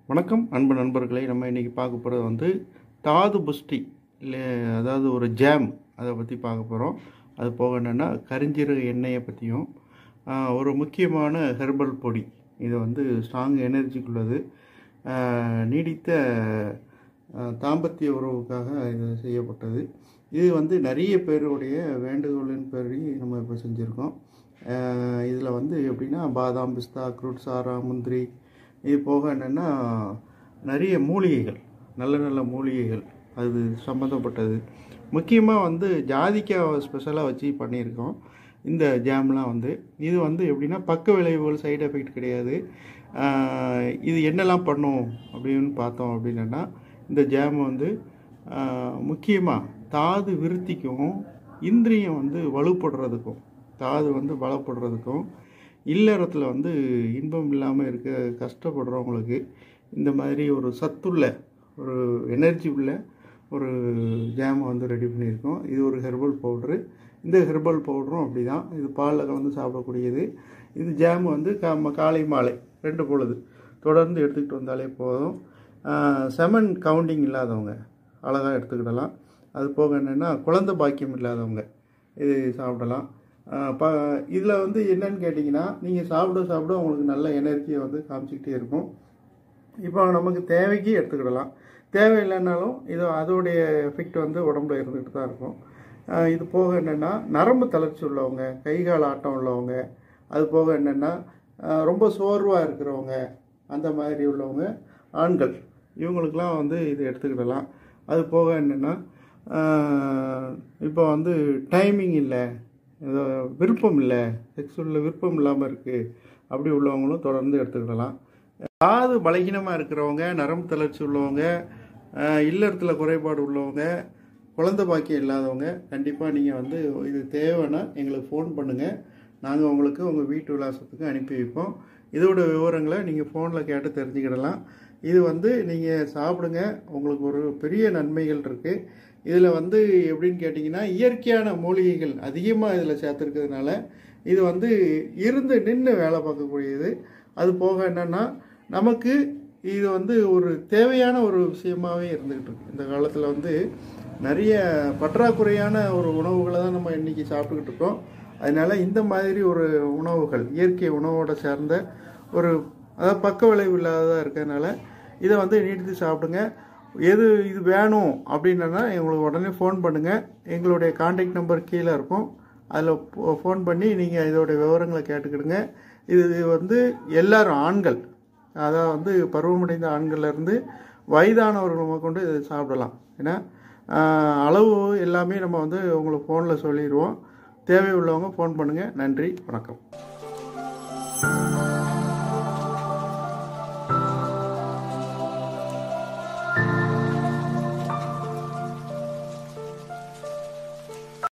வணக்கம் அன்பு நண்பர்களே நம்ம இன்றைக்கி பார்க்க போகிறது வந்து தாது புஷ்டி இல்லை அதாவது ஒரு ஜாம் அதை பற்றி பார்க்க போகிறோம் அது போக என்னென்னா கரிஞ்சீரக எண்ணெயை பற்றியும் ஆஹ், ஒரு முக்கியமான ஹெர்பல் பொடி இது வந்து ஸ்ட்ராங் எனர்ஜிக்குள்ளது ஆஹ், நீடித்த ஆஹ், தாம்பத்திய உறவுக்காக இது செய்யப்பட்டது இது வந்து நிறைய பேருடைய வேண்டுகோளின் பேரி நம்ம இப்போ செஞ்சுருக்கோம் இதில் வந்து எப்படின்னா பாதாம் பிஸ்தா அக்ரூட் சாரா முந்திரி இது போக என்னென்னா நிறைய மூலிகைகள் நல்ல நல்ல மூலிகைகள் அது சம்மந்தப்பட்டது முக்கியமாக வந்து ஜாதிக்காய் ஸ்பெஷலாக வச்சு பண்ணியிருக்கோம் இந்த ஜாம்லாம் வந்து இது வந்து எப்படின்னா பக்க விளைவுகள் சைடு எஃபெக்ட் கிடையாது ஆஹ் இது என்னெல்லாம் பண்ணும் அப்படின்னு பார்த்தோம் அப்படின்னா இந்த ஜாம் வந்து முக்கியமாக தாது விருத்திக்கும் இந்திரியம் வந்து வலுப்படுறதுக்கும் தாது வந்து பலப்படுறதுக்கும் இல்லறத்தில் வந்து இன்பம் இல்லாமல் இருக்க கஷ்டப்படுறவங்களுக்கு இந்த மாதிரி ஒரு சத்துள்ள ஒரு எனர்ஜி உள்ள ஒரு ஜாமை வந்து ரெடி பண்ணியிருக்கோம் இது ஒரு ஹெர்பல் பவுட்ரு இந்த ஹெர்பல் பவுடரும் அப்படி தான் இது பாலில் கலந்து சாப்பிடக்கூடியது இது ஜாம் வந்து கா காலை மாலை ரெண்டு பொழுது தொடர்ந்து எடுத்துக்கிட்டு வந்தாலே போதும் செமன் கவுண்டிங் இல்லாதவங்க அழகாக எடுத்துக்கிடலாம் அது போக என்னென்னா குழந்தை பாக்கியம் இல்லாதவங்க இது சாப்பிடலாம் ஆஹ் ப இதில் வந்து என்னன்னு கேட்டிங்கன்னா நீங்கள் சாப்பிட சாப்பிட உங்களுக்கு நல்ல எனர்ஜியை வந்து காமிச்சிக்கிட்டே இருக்கும் இப்போ நமக்கு தேவைக்கு எடுத்துக்கிடலாம் தேவையில்லைனாலும் இது அதோடைய எஃபெக்ட் வந்து உடம்புல இருந்துகிட்டு தான் இருக்கும் ஆஹ் இது போக என்னென்னா நரம்பு தளர்ச்சி உள்ளவங்க கை கால் ஆட்டம் உள்ளவங்க அது போக என்னென்னா ஆஹ் ரொம்ப சோர்வாக இருக்கிறவங்க அந்த மாதிரி உள்ளவங்க ஆண்கள் இவங்களுக்கெல்லாம் வந்து இது எடுத்துக்கிடலாம் அது போக என்னென்னா இப்போ வந்து டைமிங் இல்லை ஏதோ விருப்பம் இல்லை செக்ஸுவலில் விருப்பம் இல்லாமல் இருக்குது அப்படி உள்ளவங்களும் தொடர்ந்து எடுத்துக்கிடலாம் காது பலகீனமாக இருக்கிறவங்க நரம்பு தளர்ச்சி உள்ளவங்க ஆஹ் இல்லறத்தில் குறைபாடு உள்ளவங்க குழந்தை பாக்கியம் இல்லாதவங்க கண்டிப்பாக நீங்கள் வந்து இது தேவைன்னா எங்களுக்கு ஃபோன் பண்ணுங்கள் நாங்கள் உங்களுக்கு உங்கள் வீட்டு விலாசத்துக்கு அனுப்பி வைப்போம் இதோட விவரங்களை நீங்கள் ஃபோனில் கேட்டு தெரிஞ்சுக்கிடலாம் இது வந்து நீங்கள் சாப்பிடுங்க உங்களுக்கு ஒரு பெரிய நன்மைகள் இருக்குது இதில் வந்து எப்படின்னு கேட்டிங்கன்னா இயற்கையான மூலிகைகள் அதிகமாக இதில் சேர்த்துருக்கிறதுனால இது வந்து இருந்து நின்று வேலை பார்க்கக்கூடியது அது போக என்னென்னா நமக்கு இது வந்து ஒரு தேவையான ஒரு விஷயமாவே இருந்துகிட்டு இருக்கு இந்த காலத்தில் வந்து நிறைய பற்றாக்குறையான ஒரு உணவுகளை தான் நம்ம இன்றைக்கி சாப்பிட்டுக்கிட்டு இருக்கோம் அதனால இந்த மாதிரி ஒரு உணவுகள் இயற்கை உணவோட சேர்ந்த ஒரு அதாவது பக்க விளைவு இல்லாததாக இருக்கிறதுனால இதை வந்து நீடித்து சாப்பிடுங்க எது இது வேணும் அப்படின்னா எங்களுக்கு உடனே ஃபோன் பண்ணுங்கள் எங்களுடைய காண்டாக்ட் நம்பர் கீழே இருக்கும் அதில் ஃபோன் பண்ணி நீங்கள் இதோடைய விவரங்களை கேட்டுக்கிடுங்க இது வந்து எல்லாரும் ஆண்கள் அதாவது வந்து பருவமடைந்த ஆண்கள்லேருந்து வயதானவர்கள் கொண்டு இதை சாப்பிடலாம் ஏன்னா ஆஹ், அளவு எல்லாமே நம்ம வந்து உங்களுக்கு ஃபோனில் சொல்லிடுவோம் தேவை உள்ளவங்க ஃபோன் பண்ணுங்கள் நன்றி வணக்கம்